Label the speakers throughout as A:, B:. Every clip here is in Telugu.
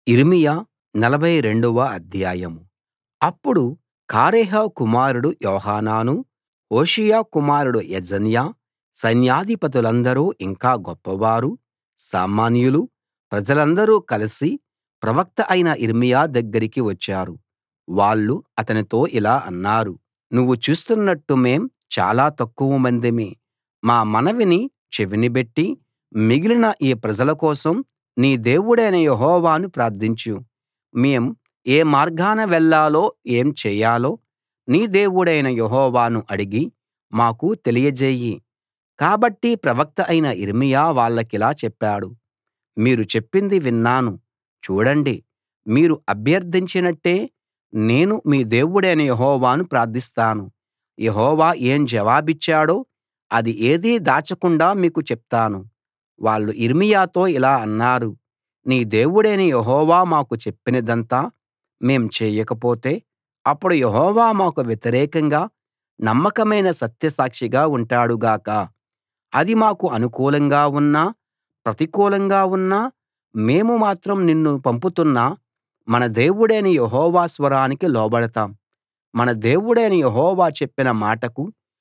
A: యిర్మీయా నలభై రెండవ అధ్యాయం అప్పుడు కారేహ కుమారుడు యోహానానూ హోషేయ కుమారుడు యెజన్యా సైన్యాధిపతులందరూ ఇంకా గొప్పవారు సామాన్యులు ప్రజలందరూ కలిసి ప్రవక్త అయిన యిర్మీయా దగ్గరికి వచ్చారు వాళ్ళు అతనితో ఇలా అన్నారు నువ్వు చూస్తున్నట్టు మేం చాలా తక్కువమందిమి మా మనవిని చెవినబెట్టి మిగిలిన ఈ ప్రజల కోసం నీ దేవుడైన యెహోవాను ప్రార్థించు మేం ఏ మార్గాన వెళ్ళాలో ఏం చేయాలో నీ దేవుడైన యెహోవాను అడిగి మాకు తెలియజెయ్యి కాబట్టి ప్రవక్త అయిన యిర్మీయా వాళ్ళకిలా చెప్పాడు మీరు చెప్పింది విన్నాను చూడండి మీరు అభ్యర్థించినట్టే నేను మీ దేవుడైన యెహోవాను ప్రార్థిస్తాను యెహోవా ఏం జవాబిచ్చాడో అది ఏదీ దాచకుండా మీకు చెప్తాను వాళ్ళు యిర్మీయాతో ఇలా అన్నారు నీ దేవుడైన యెహోవా మాకు చెప్పినదంతా మేం చేయకపోతే అప్పుడు యెహోవా మాకు వ్యతిరేకంగా నమ్మకమైన సత్యసాక్షిగా ఉంటాడు గాక అది మాకు అనుకూలంగా ఉన్నా ప్రతికూలంగా ఉన్నా మేము మాత్రం నిన్ను పంపుతున్న మన దేవుడైన యెహోవా స్వరానికి లోబడతాం మన దేవుడైన యెహోవా చెప్పిన మాటకు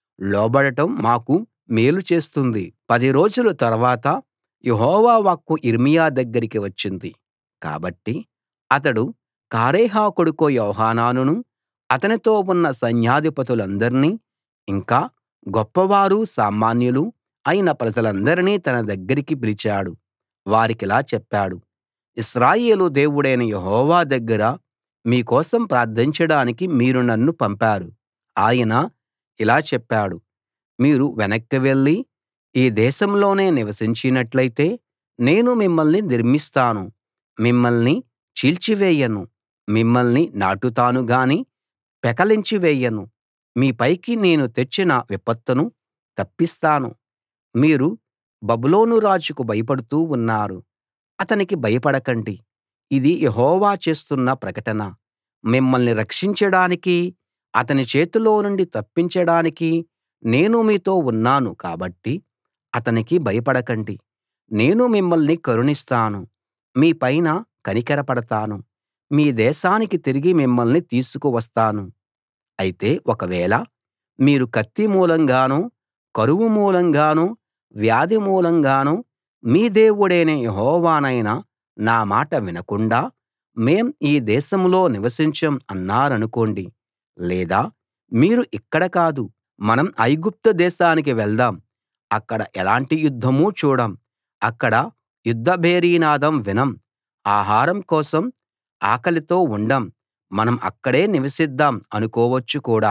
A: లోబడటం మాకు మేలు చేస్తుంది పది రోజుల తర్వాత యెహోవా వాక్కు యిర్మీయా దగ్గరికి వచ్చింది కాబట్టి అతడు కారేహ కొడుకు యోహానానును అతనితో ఉన్న సైన్యాధిపతులందర్నీ ఇంకా గొప్పవారు సామాన్యులు అయిన ప్రజలందరినీ తన దగ్గరికి పిలిచాడు వారికిలా చెప్పాడు ఇశ్రాయేలు దేవుడైన యెహోవా దగ్గర మీ కోసం ప్రార్థించడానికి మీరు నన్ను పంపారు ఆయన ఇలా చెప్పాడు మీరు వెనక్కి వెళ్లి ఈ దేశంలోనే నివసించినట్లయితే నేను మిమ్మల్ని నిర్మిస్తాను మిమ్మల్ని చీల్చివేయను మిమ్మల్ని నాటుతాను గాని పెకలించి వేయను మీ పైకి నేను తెచ్చిన విపత్తును తప్పిస్తాను మీరు బబులోను రాజుకు భయపడుతూ ఉన్నారు అతనికి భయపడకండి ఇది యెహోవా చేస్తున్న ప్రకటన మిమ్మల్ని రక్షించడానికీ అతని చేతిలో నుండి తప్పించడానికీ నేను మీతో ఉన్నాను కాబట్టి అతనికి భయపడకండి నేను మిమ్మల్ని కరుణిస్తాను మీ పైన కనికరపడతాను మీ దేశానికి తిరిగి మిమ్మల్ని తీసుకువస్తాను అయితే ఒకవేళ మీరు కత్తి మూలంగానో కరువు మూలంగానో వ్యాధి మూలంగానో మీ దేవుడైన యెహోవానైన నా మాట వినకుండా మేం ఈ దేశంలో నివసించం అన్నారనుకోండి లేదా మీరు ఇక్కడ కాదు మనం ఐగుప్తు దేశానికి వెళ్దాం అక్కడ ఎలాంటి యుద్ధమూ చూడం అక్కడ యుద్ధ భేరీనాదం వినం ఆహారం కోసం ఆకలితో ఉండం మనం అక్కడే నివసిద్దాం అనుకోవచ్చు కూడా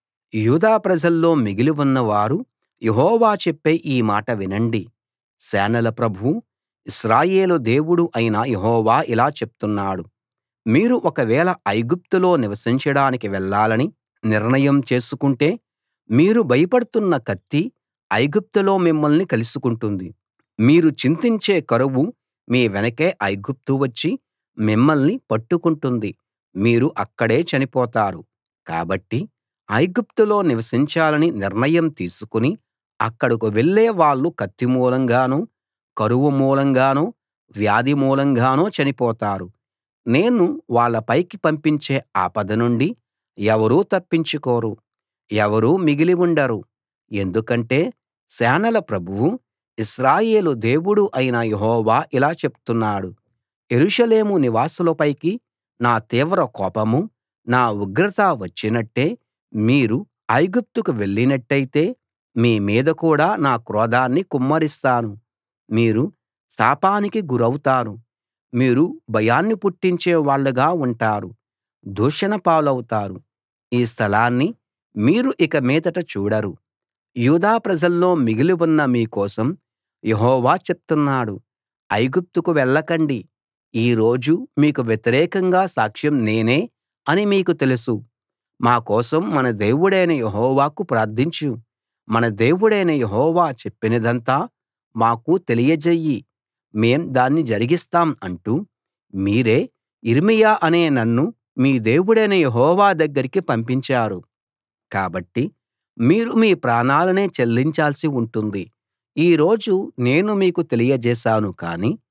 A: యూదా ప్రజల్లో మిగిలి ఉన్నవారు యెహోవా చెప్పే ఈ మాట వినండి సేనల ప్రభువు ఇశ్రాయేలు దేవుడు అయిన యెహోవా ఇలా చెప్తున్నాడు మీరు ఒకవేళ ఐగుప్తులో నివసించడానికి వెళ్ళాలని నిర్ణయం చేసుకుంటే మీరు భయపడుతున్న కత్తి ఐగుప్తులో మిమ్మల్ని కలుసుకుంటుంది మీరు చింతించే కరువు మీ వెనకే ఐగుప్తు వచ్చి మిమ్మల్ని పట్టుకుంటుంది మీరు అక్కడే చనిపోతారు కాబట్టి ఐగుప్తులో నివసించాలని నిర్ణయం తీసుకుని అక్కడకు వెళ్ళే వాళ్ళు కత్తి మూలంగానో కరువు మూలంగానో వ్యాధి మూలంగానో చనిపోతారు నేను వాళ్ళ పైకి పంపించే ఆపద నుండి ఎవరూ తప్పించుకోరు ఎవరూ మిగిలి ఉండరు ఎందుకంటే సేనల ప్రభువు ఇశ్రాయేలు దేవుడు అయిన యెహోవా ఇలా చెప్తున్నాడు యెరూషలేము నివాసులపైకి నా తీవ్ర కోపమూ నా ఉగ్రత వచ్చినట్టే మీరు ఐగుప్తుకు వెళ్ళినట్టయితే మీ మీద కూడా నా క్రోధాన్ని కుమ్మరిస్తాను మీరు శాపానికి గురౌతారు మీరు భయాన్ని పుట్టించే వాళ్ళుగా ఉంటారు దూషణ పాలవుతారు ఈ స్థలాన్ని మీరు ఇక మీదట చూడరు యూదా ప్రజల్లో మిగిలి ఉన్న మీ కోసం యెహోవా చెప్తున్నాడు ఐగుప్తుకు వెళ్ళకండి ఈ రోజు మీకు వ్యతిరేకంగా సాక్ష్యం నేనే అని మీకు తెలుసు మా కోసం మన దేవుడైన యెహోవాకు ప్రార్థించు మన దేవుడైన యెహోవా చెప్పినదంతా మాకు తెలియజెయ్యి మేం దాన్ని జరిగిస్తాం అంటూ మీరే యిర్మీయా అనే నన్ను మీ దేవుడైన యెహోవా దగ్గరికి పంపించారు కాబట్టి మీరు మీ ప్రాణాలనే చెల్లించాల్సి ఉంటుంది ఈ రోజు నేను మీకు తెలియజేశాను కానీ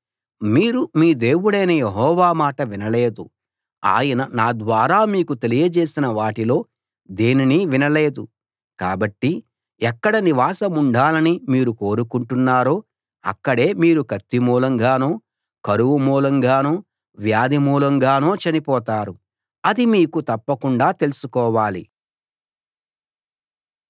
A: మీరు మీ దేవుడైన యెహోవా మాట వినలేదు ఆయన నా ద్వారా మీకు తెలియజేసిన వాటిలో దేనినీ వినలేదు కాబట్టి ఎక్కడ నివాసముండాలని మీరు కోరుకుంటున్నారో అక్కడే మీరు కత్తి మూలంగానో కరువు మూలంగానో వ్యాధి మూలంగానో చనిపోతారు అది మీకు తప్పకుండా తెలుసుకోవాలి